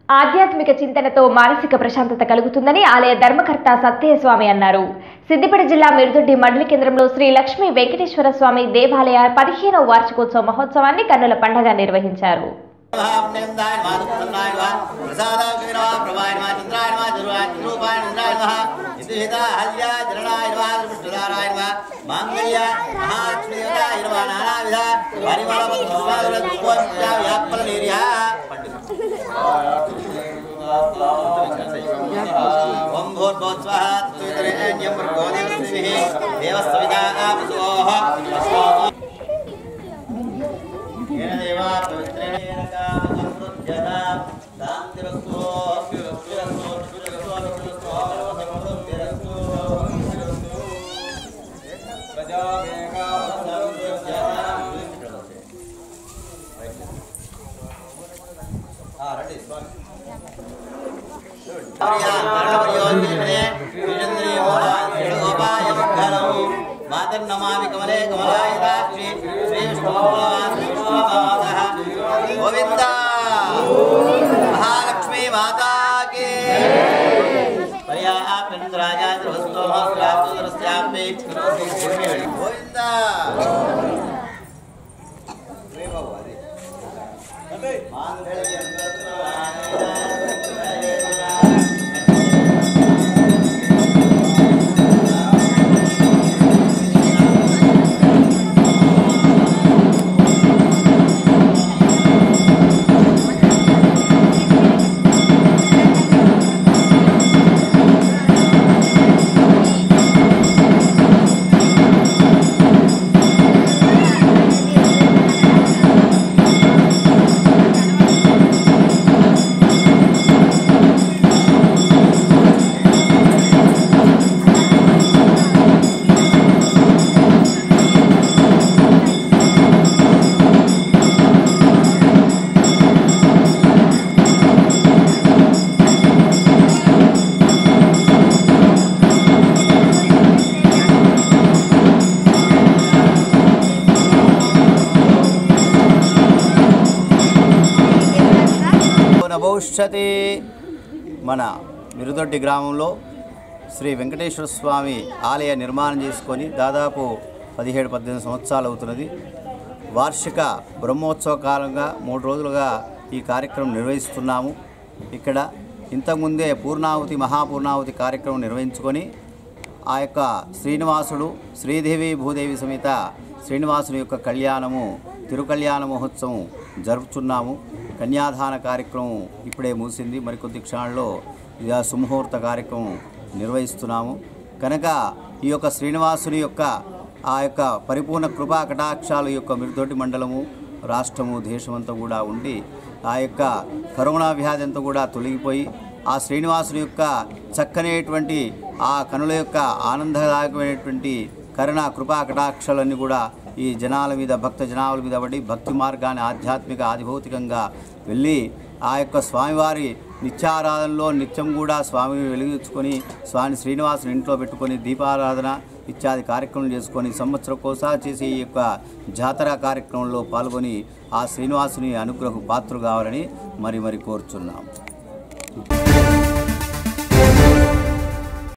ఆధ్యాత్మిక చింతనతో మానసిక ప్రశాంతత కలుగుతుందని ఆలయ ధర్మకర్త సత్యస్వామి అన్నారు సిద్దిపేట జిల్లా మిరుదొడ్డి మండలి కేంద్రంలో శ్రీ లక్ష్మీ వెంకటేశ్వర స్వామి దేవాలయ పదిహేనవ వార్షికోత్సవ మహోత్సవాన్ని కన్నుల పండగ నిర్వహించారు దేవస్వితా येन देवा पवित्रेण येन कामसमृद्ध्यता शान्तिरस्तु शिरस्तु शिरस्तु शिरस्तु समृद्धिरस्तु शिरस्तु प्रजावेगा समृद्ध्यता ఆ రండి స్వామి మాతర్నమామి కమలే కమలాయదాక్షి శ్రీ గోవింద మహాలక్ష్మీ మాతాకి గోవింద నభవిష్యతి మన మిరుదొడ్డి గ్రామంలో శ్రీ వెంకటేశ్వర స్వామి ఆలయ నిర్మాణం చేసుకొని దాదాపు పదిహేడు పద్దెనిమిది సంవత్సరాలు అవుతున్నది వార్షిక బ్రహ్మోత్సవ కాలంగా మూడు రోజులుగా ఈ కార్యక్రమం నిర్వహిస్తున్నాము ఇక్కడ ఇంతకుముందే పూర్ణావతి మహాపూర్ణావతి కార్యక్రమం నిర్వహించుకొని ఆ యొక్క శ్రీనివాసుడు శ్రీదేవి భూదేవి సమేత శ్రీనివాసుని యొక్క కళ్యాణము తిరుకళ్యాణ మహోత్సవం జరుపుచున్నాము కన్యాదాన కార్యక్రమం ఇప్పుడే ముగిసింది మరికొద్ది క్షణాల్లో ఇది ఆ సుముహూర్త కార్యక్రమం నిర్వహిస్తున్నాము కనుక ఈ యొక్క శ్రీనివాసుని యొక్క ఆ యొక్క పరిపూర్ణ కృపా కటాక్షాలు యొక్క మిరుదొడ్డి మండలము రాష్ట్రము దేశమంతా కూడా ఉండి ఆ యొక్క కరోనా వ్యాధి అంతా కూడా తొలగిపోయి ఆ శ్రీనివాసుని యొక్క చక్కనేటువంటి ఆ కనుల యొక్క ఆనందదాయకమైనటువంటి కరుణ కృపా కటాక్షలన్నీ కూడా ఈ జనాల మీద భక్త జనాల మీద పడి భక్తి మార్గాన్ని ఆధ్యాత్మిక ఆధిభౌతికంగా వెళ్ళి ఆ యొక్క స్వామివారి నిత్యారాధనలో నిత్యం కూడా స్వామిని వెలిగించుకొని స్వామి శ్రీనివాసుని ఇంట్లో పెట్టుకొని దీపారాధన ఇత్యాది కార్యక్రమం చేసుకొని సంవత్సరకోసారి చేసే ఈ యొక్క జాతర కార్యక్రమంలో పాల్గొని ఆ శ్రీనివాసుని అనుగ్రహ పాత్ర కావాలని మరి మరి కోరుచున్నాం